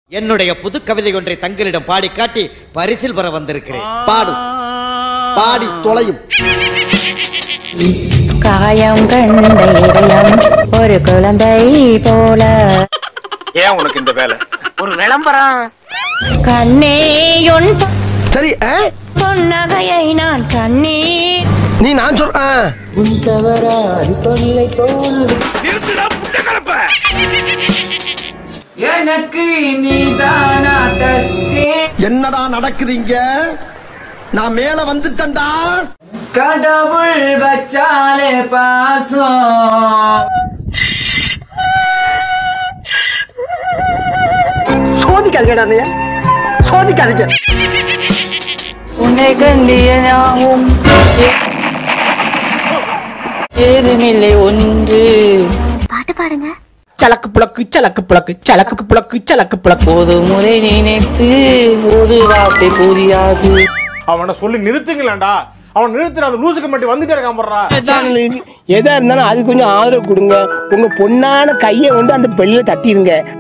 என்னுடைய புது கவிதை ஒன்றை தங்களிடம் பாடி காட்டி பரிசில் பெற வந்திருக்கிறேன் பாடும் பாடி தொலையும் காயம் கண்ட இதயம் ஒரு குழந்தை போல ஏன் உனக்கு இந்த வேலை ஒரு விளம்பரம் கண்ணேயுன் சரி ஆ? பொன்னகையை நான் கண்ணீர் நீ நான் சொல் ஆ. எனக்கு நீதானா டஸ்டே என்னடா நடக்குதுங்க நான் மேல வந்துட்டேன்டா கடவுள் வச்சாலே பாசம் சோதிக்காதீங்கடா நீ சோதிக்காதீங்க உன்னை கண்டியனாகும் ஏதுமில்லை ஒன்று சலக்கு புளக்கு சலக்கு புளக்கு சலக்கு புளக்கு சலக்கு புளக்கு ஒரு முறை நினைத்து ஒரு வார்த்தை புரியாது அவனை சொல்லி நிறுத்துங்களேன்டா அவன் நிறுத்துற அந்த லூசுக்கு மட்டும் வந்துட்டே இருக்கான் போடுறா எதா இருந்தாலும் அது கொஞ்சம் ஆதரவு கொடுங்க உங்க பொண்ணான கையை கொண்டு அந்த பெல்ல தட்டிடுங்க